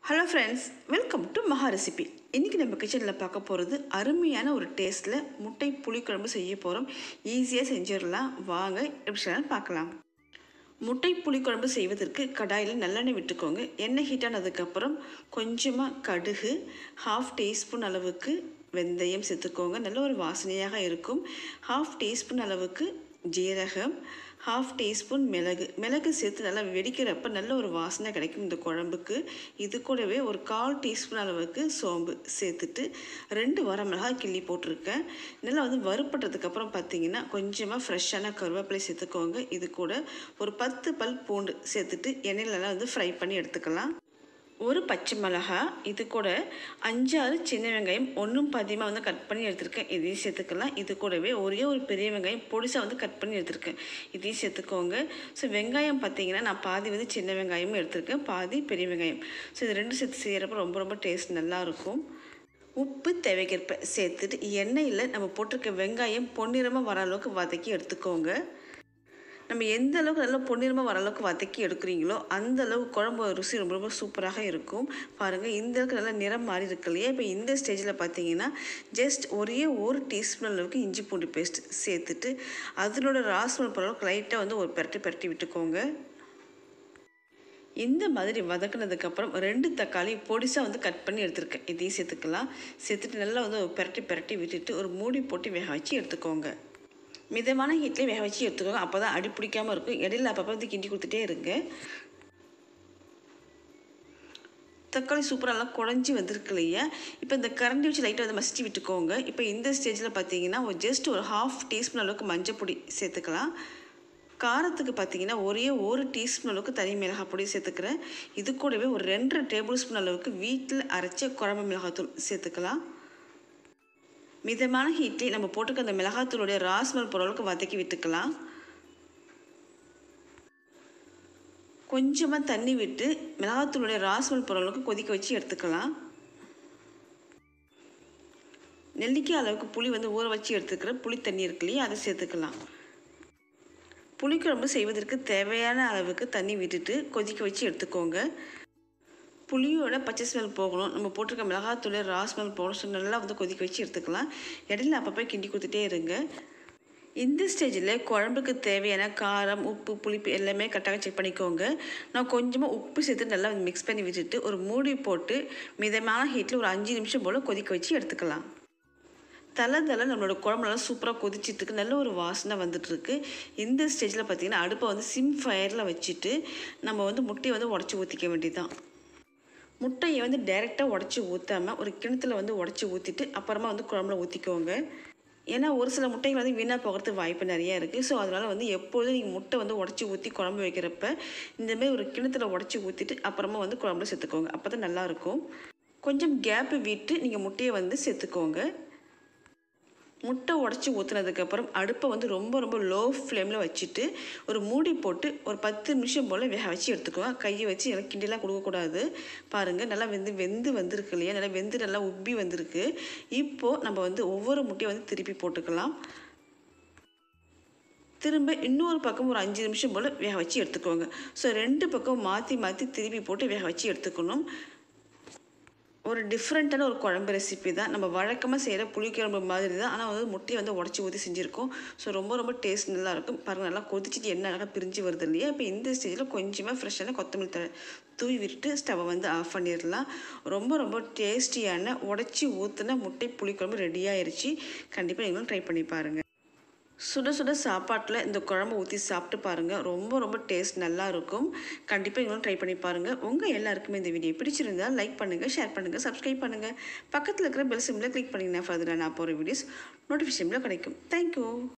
hello friends welcome to Maha recipe இன்றைக்கி நம்ம கிச்சனில் பார்க்க போகிறது அருமையான ஒரு டேஸ்ட்டில் முட்டை புளிக்குழம்பு செய்ய போகிறோம் ஈஸியாக செஞ்சிடலாம் வாங்க எப்படி செய்யலாம் பார்க்கலாம் முட்டை புளிக்குழம்பு செய்வதற்கு கடாயில் நல்லெண்ணெய் விட்டுக்கோங்க எண்ணெய் ஹீட் ஆனதுக்கப்புறம் கொஞ்சமாக கடுகு ஹாஃப் டீஸ்பூன் அளவுக்கு வெந்தயம் சேர்த்துக்கோங்க நல்ல ஒரு வாசனையாக இருக்கும் ஹாஃப் டீஸ்பூன் அளவுக்கு ஜீரகம் ஹாஃப் டீஸ்பூன் மிளகு மிளகு சேர்த்து நல்லா வெடிக்கிறப்ப நல்ல ஒரு வாசனை கிடைக்கும் இந்த குழம்புக்கு இது கூடவே ஒரு கால் டீஸ்பூன் அளவுக்கு சோம்பு சேர்த்துட்டு ரெண்டு வரமிளகாய் கிள்ளி போட்டிருக்கேன் நல்லா வந்து வறுப்பட்டதுக்கப்புறம் பார்த்தீங்கன்னா கொஞ்சமாக ஃப்ரெஷ்ஷான கருவேப்பிலை சேர்த்துக்கோங்க இது கூட ஒரு பத்து பல் பூண்டு சேர்த்துட்டு எண்ணெயிலலாம் வந்து ஃப்ரை பண்ணி எடுத்துக்கலாம் ஒரு பச்சை மிளகா இது கூட அஞ்சாறு சின்ன வெங்காயம் ஒன்றும் பாதியமாக வந்து கட் பண்ணி எடுத்திருக்கேன் இதையும் சேர்த்துக்கலாம் இது கூடவே ஒரே ஒரு பெரிய வெங்காயம் பொடிசாக வந்து கட் பண்ணி எடுத்திருக்கேன் இதையும் சேர்த்துக்கோங்க ஸோ வெங்காயம் பார்த்தீங்கன்னா நான் பாதி வந்து சின்ன வெங்காயமும் எடுத்திருக்கேன் பாதி பெரிய வெங்காயம் ஸோ இது ரெண்டும் சேர்த்து செய்கிறப்ப ரொம்ப ரொம்ப டேஸ்ட் நல்லாயிருக்கும் உப்பு தேவைக்கேற்ப சேர்த்துட்டு எண்ணெயில் நம்ம போட்டிருக்க வெங்காயம் பொன்னிறமாக வர அளவுக்கு வதக்கி எடுத்துக்கோங்க நம்ம எந்த அளவுக்கு நல்லா பொன்னிறமாக வர அளவுக்கு வதக்கி எடுக்கிறீங்களோ அந்த அளவுக்கு குழம்பு ருசி ரொம்ப ரொம்ப சூப்பராக இருக்கும் பாருங்கள் இந்த அளவுக்கு நல்லா நிறம் மாறி இருக்கு இல்லையா இப்போ இந்த ஸ்டேஜில் பார்த்தீங்கன்னா ஜஸ்ட் ஒரே ஒரு டீஸ்பூன் அளவுக்கு இஞ்சி பூண்டு பேஸ்ட் சேர்த்துட்டு அதனோட ராஸ்மல் போகிற அளவுக்கு லைட்டாக வந்து ஒரு பெரட்டி பெரட்டி விட்டுக்கோங்க இந்த மாதிரி வதக்குனதுக்கப்புறம் ரெண்டு தக்காளி பொடிசாக வந்து கட் பண்ணி எடுத்துருக்கேன் இதையும் சேர்த்துக்கலாம் சேர்த்துட்டு நல்லா வந்து பெரட்டி பெரட்டி விட்டுட்டு ஒரு மூடி போட்டு வேக வச்சு எடுத்துக்கோங்க மிதமான ஹீட்லேயே வேக வச்சு எடுத்துக்கோங்க அப்போ தான் அடி பிடிக்காமல் இருக்கும் இடையில அப்பப்போ வந்து கிண்டி கொடுத்துட்டே இருங்க தக்காளி சூப்பராக குழஞ்சி வந்திருக்கு இல்லையா இப்போ இந்த கரண்டி வச்சு லைட்டாக வந்து மசிச்சு விட்டுக்கோங்க இப்போ இந்த ஸ்டேஜில் பார்த்தீங்கன்னா ஒரு ஜஸ்ட் ஒரு ஹாஃப் டீஸ்பூன் அளவுக்கு மஞ்சள் பொடி சேர்த்துக்கலாம் காரத்துக்கு பார்த்தீங்கன்னா ஒரே ஒரு டீஸ்பூன் அளவுக்கு தனி மிளகாய் பொடி சேர்த்துக்கிறேன் இது கூடவே ஒரு ரெண்டரை டேபிள் ஸ்பூன் அளவுக்கு வீட்டில் அரைச்ச குழம்பு மிளகாத்தூள் சேர்த்துக்கலாம் மிதமான ஹீட்லேயே நம்ம போட்டுக்க அந்த மிளகாத்தூளுடைய ராஸ்மல் போகிற அளவுக்கு வதக்கி விட்டுக்கலாம் கொஞ்சமாக தண்ணி விட்டு மிளகாத்தூளுடைய ராஸ்மல் போகிற அளவுக்கு கொதிக்க வச்சு எடுத்துக்கலாம் நெல்லிக்காய் அளவுக்கு புளி வந்து ஊற வச்சு எடுத்துக்கிற புளி தண்ணி இருக்கு இல்லையா அதை சேர்த்துக்கலாம் புளிக்குழம்பு செய்வதற்கு தேவையான அளவுக்கு தண்ணி விட்டுட்டு கொதிக்க வச்சு எடுத்துக்கோங்க புளியோட பச்சை ஸ்மெல் போகணும் நம்ம போட்டிருக்க மிளகாத்தூள் ராஸ்மெல் போகணும் ஸோ நல்லா வந்து கொதிக்க வச்சு எடுத்துக்கலாம் இடையில அப்பப்போ கிண்டி கொடுத்துட்டே இருங்க இந்த ஸ்டேஜில் குழம்புக்கு தேவையான காரம் உப்பு புளிப்பு எல்லாமே கரெக்டாக செக் பண்ணிக்கோங்க நான் கொஞ்சமாக உப்பு சேர்த்து நல்லா மிக்ஸ் பண்ணி விட்டுட்டு ஒரு மூடி போட்டு மிதமான ஹீட்டில் ஒரு அஞ்சு நிமிஷம் போல் கொதிக்க வச்சு எடுத்துக்கலாம் தலை தலை நம்மளோட குழம்பு நல்லா சூப்பராக கொதிச்சிட்ருக்கு நல்ல ஒரு வாசனை வந்துட்டுருக்கு இந்த ஸ்டேஜில் பார்த்திங்கன்னா அடுப்பை வந்து சிம் ஃபயரில் வச்சுட்டு நம்ம வந்து முட்டையை வந்து உடச்சி ஊற்றிக்க வேண்டியதுதான் முட்டையை வந்து டைரெக்டாக உடச்சி ஊற்றாமல் ஒரு கிணத்துல வந்து உடச்சி ஊற்றிட்டு அப்புறமா வந்து குழம்புல ஊற்றிக்கோங்க ஏன்னா ஒரு சில முட்டைகள் வந்து வீணாக போகிறதுக்கு வாய்ப்பு நிறையா இருக்குது ஸோ அதனால் வந்து எப்பொழுதும் நீங்கள் முட்டை வந்து உடச்சி ஊற்றி குழம்பு வைக்கிறப்ப இந்தமாரி ஒரு கிணத்துல உடச்சி ஊற்றிட்டு அப்புறமா வந்து குழம்புல சேர்த்துக்கோங்க அப்போ தான் நல்லாயிருக்கும் கொஞ்சம் கேப்பு விட்டு நீங்கள் முட்டையை வந்து சேர்த்துக்கோங்க முட்டை உடச்சி ஊற்றுனதுக்கப்புறம் அடுப்பை வந்து ரொம்ப ரொம்ப லோ ஃப்ளேமில் வச்சுட்டு ஒரு மூடி போட்டு ஒரு பத்து நிமிஷம் போல் வேக வச்சு எடுத்துக்குவோம் கையை வச்சு நல்லா கிண்டிலாம் கொடுக்கக்கூடாது பாருங்கள் நல்லா வெந்து வெந்து வந்திருக்கு இல்லையா நல்லா வெந்து நல்லா உப்பி வந்திருக்கு இப்போது நம்ம வந்து ஒவ்வொரு முட்டையை வந்து திருப்பி போட்டுக்கலாம் திரும்ப இன்னொரு பக்கம் ஒரு அஞ்சு நிமிஷம் போல் வேக வச்சு எடுத்துக்கோங்க ஸோ ரெண்டு பக்கம் மாற்றி மாற்றி திருப்பி போட்டு வேக வச்சு எடுத்துக்கணும் ஒரு டிஃப்ரெண்ட்டான ஒரு குழம்பு ரெசிபி தான் நம்ம வழக்கமாக செய்கிற புளிக்குழம்பு மாதிரி தான் ஆனால் வந்து முட்டையை வந்து உடச்சி ஊற்றி செஞ்சுருக்கோம் ஸோ ரொம்ப ரொம்ப டேஸ்ட் நல்லாயிருக்கும் பாருங்கள் நல்லா கொதிச்சுட்டு என்ன அழகாக பிரிஞ்சு வருது இல்லையா இப்போ இந்த ஸ்டேஜில் கொஞ்சமாக ஃப்ரெஷ்ஷான கொத்தமல்லி தழை தூவி விட்டு ஸ்டவ்வை வந்து ஆஃப் பண்ணிடலாம் ரொம்ப ரொம்ப டேஸ்டியான உடச்சி ஊற்றின முட்டை புளிக்குழம்பு ரெடி ஆயிடுச்சு கண்டிப்பாக நீங்களும் ட்ரை பண்ணி பாருங்கள் சுட சுட சாப்பாட்டில் இந்த குழம்பு ஊற்றி சாப்பிட்டு பாருங்கள் ரொம்ப ரொம்ப டேஸ்ட் நல்லா இருக்கும் கண்டிப்பாக நீங்களும் ட்ரை பண்ணி பாருங்கள் உங்கள் எல்லாருக்குமே இந்த வீடியோ பிடிச்சிருந்தால் லைக் பண்ணுங்கள் ஷேர் பண்ணுங்கள் சப்ஸ்கிரைப் பண்ணுங்கள் பக்கத்தில் இருக்கிற பெல் சிம்மில் கிளிக் பண்ணிங்கன்னா ஃபர்தராக நான் போகிற வீடியோஸ் நோட்டிஃபிகேஷனில் கிடைக்கும் தேங்க்யூ